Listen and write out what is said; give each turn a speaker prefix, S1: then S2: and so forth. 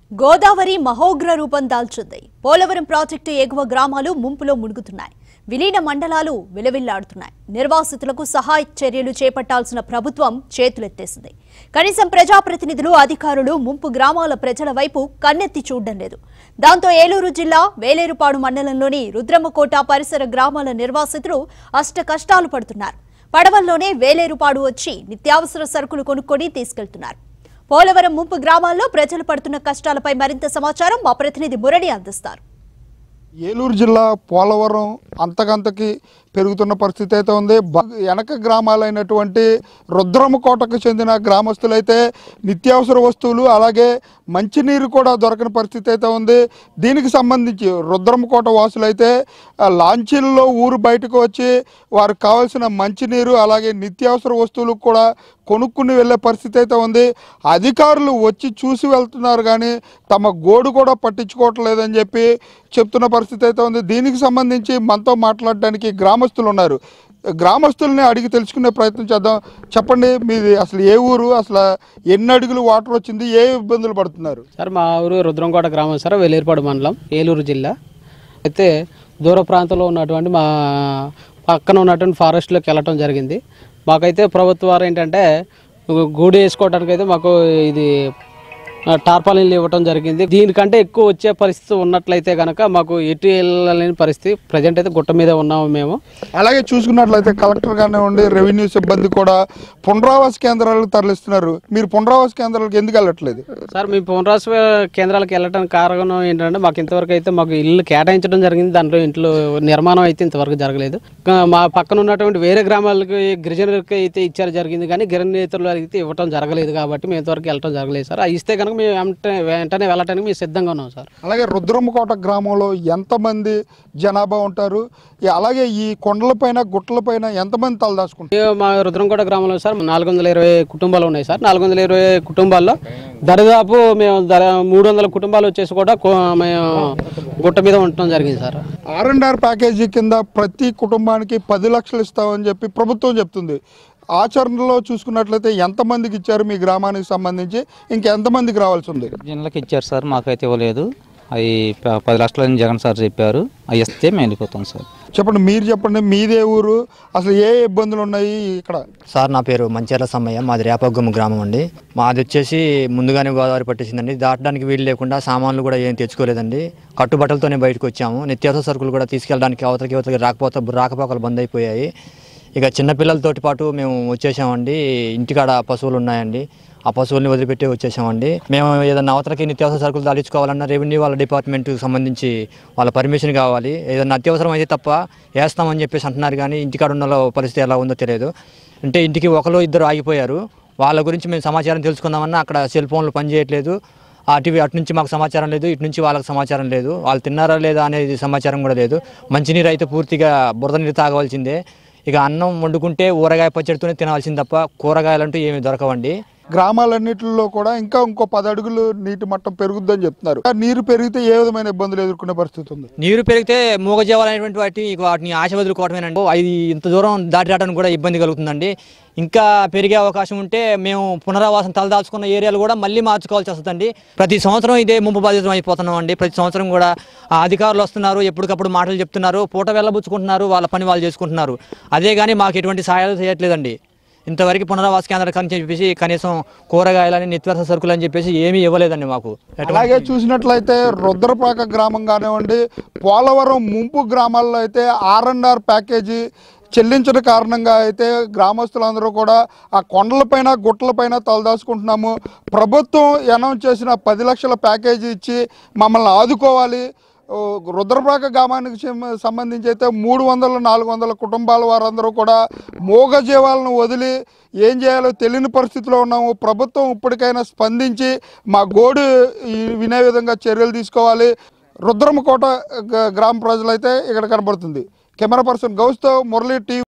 S1: గోదావరి మహోగ్ర రూపం దాల్చింది పోలవరం ప్రాజెక్టు ఎగువ గ్రామాలు ముంపులో మునుగుతున్నాయి విలీన మండలాలు విలవిల్లాడుతున్నాయి నిర్వాసితులకు సహాయ చర్యలు చేపట్టాల్సిన ప్రభుత్వం చేతులెత్తేసింది కనీసం ప్రజాప్రతినిధులు అధికారులు ముంపు గ్రామాల ప్రజల వైపు కన్నెత్తి చూడడం లేదు దాంతో ఏలూరు జిల్లా వేలేరుపాడు మండలంలోని రుద్రమ్మకోట పరిసర గ్రామాల నిర్వాసితులు అష్ట కష్టాలు పడుతున్నారు పడవల్లోనే వేలేరుపాడు వచ్చి నిత్యావసర సరుకులు కొనుక్కొని తీసుకెళ్తున్నారు పోలవరం ముంపు గ్రామాల్లో ప్రజలు పడుతున్న కష్టాలపై మరింత సమాచారం మా ప్రతినిధి మురళి అందిస్తారు
S2: ఏలూరు జిల్లా పోలవరం అంతకంతకి పెరుగుతున్న పరిస్థితి అయితే ఉంది బ- వెనక గ్రామాలైనటువంటి రుద్రమకోటకు చెందిన గ్రామస్తులైతే నిత్యావసర వస్తువులు అలాగే మంచినీరు కూడా దొరకని పరిస్థితి అయితే ఉంది దీనికి సంబంధించి రుద్రమకోట వాసులైతే ఆ, లాంచీల్లో ఊరు బయటకు వచ్చి వారికి కావాల్సిన మంచినీరు అలాగే నిత్యావసర వస్తువులు కూడా కొనుక్కుని వెళ్ళే పరిస్థితి అయితే ఉంది అధికారులు వచ్చి చూసి వెళ్తున్నారు కానీ తమ గోడు కూడా పట్టించుకోవట్లేదని చెప్పి చెప్తున్న పరిస్థితి అయితే ఉంది దీనికి సంబంధించి మనతో మాట్లాడడానికి గ్రామస్తులు ఉన్నారు గ్రామస్తుల్ని అడిగి తెలుసుకునే ప్రయత్నం చేద్దాం చెప్పండి మీది అసలు ఏ ఊరు అసలు ఎన్ని అడుగులు వాటర్ వచ్చింది ఏ ఇబ్బందులు పడుతున్నారు
S3: సార్ మా ఊరు రుద్రంకోట గ్రామం సార్ వేలేరుపాడు మండలం ఏలూరు జిల్లా అయితే దూర ప్రాంతంలో ఉన్నటువంటి మా పక్కన ఉన్నటువంటి ఫారెస్ట్లోకి వెళ్ళటం జరిగింది మాకైతే ప్రభుత్వ వారు ఏంటంటే గూడు వేసుకోవడానికి అయితే మాకు ఇది ఆ, టార్పాలిన్లు ఇవ్వటం జరిగింది దీనికంటే ఎక్కువ వచ్చే పరిస్థితి ఉన్నట్లయితే కనుక మాకు ఎటు వెళ్ళలేని పరిస్థితి ప్రజెంట్ అయితే గుట్ట మీద ఉన్నాము మేము
S2: అలాగే చూసుకున్నట్లయితే కలెక్టర్ కానివ్వండి రెవెన్యూ సిబ్బంది కూడా పునరావాస కేంద్రాలకు తరలిస్తున్నారు మీరు పునరావాస కేంద్రాలకు ఎందుకు వెళ్ళట్లేదు
S3: సార్ మీ పునరావాస కేంద్రాలకు వెళ్ళడానికి కారణం ఏంటంటే మాకు ఇంతవరకు అయితే మాకు ఇల్లు కేటాయించడం జరిగింది దాంట్లో ఇంట్లో నిర్మాణం అయితే ఇంతవరకు జరగలేదు ఇంకా మా పక్కన ఉన్నటువంటి వేరే గ్రామాలకి గిరిజనులకి అయితే ఇచ్చారు జరిగింది కానీ గిరిజనేతలు అయితే ఇవ్వటం జరగలేదు కాబట్టి మేము ఇంతవరకు వెళ్ళటం జరగలేదు సార్ అది ఇస్తే కనుక మేము వెంటనే వెంటనే వెళ్ళటానికి మేము సిద్ధంగా ఉన్నాం సార్
S2: అలాగే రుద్రమ్మకోట గ్రామంలో ఎంతమంది జనాభా ఉంటారు ఈ- అలాగే ఈ కొండలపైన గుట్టలపైన ఎంతమంది తలదాచుకుంటారు
S3: ఈ మా రుద్రంకోట గ్రామంలో సార్ నాలుగు వందల ఇరవై కుటుంబాలు ఉన్నాయి సార్ నాలుగు వందల ఇరవై కుటుంబాల్లో దరిదాపు మేము దర మూడు వందల కుటుంబాలు వచ్చేసి కూడా కో- మేము గుట్ట మీద ఉండటం జరిగింది sir
S2: R and R package కింద ప్రతి కుటుంబానికి పది లక్షలు ఇస్తామని చెప్పి ప్రభుత్వం చెప్తుంది ఆచరణలో చూసుకున్నట్లయితే ఎంతమందికి ఇచ్చారు మీ గ్రామానికి సంబంధించి ఇంకెంతమందికి రావాల్సి ఉంది
S4: జిల్లాకి ఇచ్చారు సార్ మాకైతే ఇవ్వలేదు అవి ప- పది లక్షలని జగన్ సార్ చెప్పారు అవి ఇస్తే మేము వెళ్ళిపోతాం సార్
S2: చెప్పండి మీరు చెప్పండి మీదే ఊరు అసలు ఏ ఇబ్బందులు ఉన్నాయి ఇక్కడ
S5: సార్ నా పేరు మంచేర్ల సమ్మయ్య మాది రేపగొమ్మ గ్రామం అండి మాది వచ్చేసి ముందుగానే గోదావరి పట్టేసిందండి దాటడానికి వీలు లేకుండా సామాన్లు కూడా ఏం తెచ్చుకోలేదండి కట్టుబట్టలతోనే బయటకు వచ్చాము నిత్యావసర సరుకులు కూడా తీసుకెళ్ళడానికి అవతలకి అవతలకి రాకపోతే రాకపోకలు బంద్ అయిపోయాయి ఇక చిన్నపిల్లలతోటి పాటు మేము వచ్చేసామండి ఇంటికాడ పశువులు ఉన్నాయండి ఆ పశువుల్ని వదిలిపెట్టి వచ్చేసామండి మేము ఏదైనా అవతలకి నిత్యావసర సరుకులు దాడించుకోవాలన్నా రెవెన్యూ వాళ్ళ డిపార్ట్మెంట్కి సంబంధించి వాళ్ళ పర్మిషన్ కావాలి ఏదైనా అత్యవసరం అయితే తప్ప వేస్తామని చెప్పేసి అంటున్నారు కానీ ఇంటికాడ ఉన్న వాళ్ళ పరిస్థితి ఎలా ఉందో తెలియదు అంటే ఇంటికి ఒకరు ఇద్దరు ఆగిపోయారు వాళ్ళ గురించి మేము సమాచారం తెలుసుకుందామన్నా అక్కడ సెల్ ఫోన్లు పనిచేయట్లేదు అటు అటు నుంచి మాకు సమాచారం లేదు ఇటు నుంచి వాళ్ళకి సమాచారం లేదు వాళ్ళు తిన్నారా లేదా అనేది సమాచారం కూడా లేదు మంచినీరు అయితే పూర్తిగా బురద నీరు తాగవలసిందే ఇక అన్నం వండుకుంటే ఊరగాయ పచ్చడితోనే తినాల్సింది తప్ప కూరగాయలంటూ ఏమీ దొరకవండి
S2: గ్రామాలన్నింటిలో కూడా ఇంకా ఇంకో పది అడుగులు నీటి మట్టం పెరుగుద్దని చెప్తున్నారు ఆ నీరు పెరిగితే ఏ విధమైన ఇబ్బందులు ఎదుర్కొనే పరిస్థితి ఉంది
S5: నీరు పెరిగితే మూగజీవాలు అనేటువంటి వాటి ఇక వాటిని ఆశ వదులుకోవడమేనండి అది ఇంత దూరం దాటి రావడానికి కూడా ఇబ్బంది కలుగుతుందండి ఇంకా పెరిగే అవకాశం ఉంటే మేము పునరావాసం తలదాల్చుకున్న ఏరియాలు కూడా మళ్ళీ మార్చుకోవాల్సి వస్తుందండి ప్రతి సంవత్సరం ఇదే ముంపు బాధితం అయిపోతున్నాం అండి ప్రతి సంవత్సరం కూడా ఆ అధికారులు వస్తున్నారు ఎప్పటికప్పుడు మాటలు చెప్తున్నారు పూట వెళ్ళబుచ్చుకుంటున్నారు వాళ్ళ పని వాళ్ళు చేసుకుంటున్నారు అదే కానీ మాకు ఎటువంటి సహాయాలు చేయట్లేదండి ఇంతవరకు పునరావాస కేంద్రాలు అని చెప్పేసి కనీసం కూరగాయలని నిత్యావసర సరుకులు అని చెప్పేసి ఏమీ ఇవ్వలేదండి మాకు
S2: అలాగే చూసినట్లయితే రుద్రపాక గ్రామం కానివ్వండి పోలవరం ముంపు గ్రామాల్లో అయితే ఆర్ అండ్ ఆర్ ప్యాకేజీ చెల్లించడం కారణంగా అయితే గ్రామస్తులందరూ కూడా ఆ కొండలపైన గుట్టలపైన తలదాచుకుంటున్నాము ప్రభుత్వం అనౌన్స్ చేసిన పది లక్షల ప్యాకేజీ ఇచ్చి మమ్మల్ని ఆదుకోవాలి ఓ, రుద్రపాక గ్రామానికి చెం- సంబంధించి అయితే మూడు వందల నాలుగు వందల కుటుంబాల వారందరూ కూడా మూగ జీవాలను వదిలి ఏం చేయాలో తెలియని పరిస్థితిలో ఉన్నాము ప్రభుత్వం ఇప్పటికైనా స్పందించి మా గోడు ఈ వినే విధంగా చర్యలు తీసుకోవాలి రుద్రమకోట గ- గ్రామ ప్రజలైతే ఇక్కడ కనబడుతుంది కెమెరా పర్సన్ గౌస్తో మురళీ టీవీ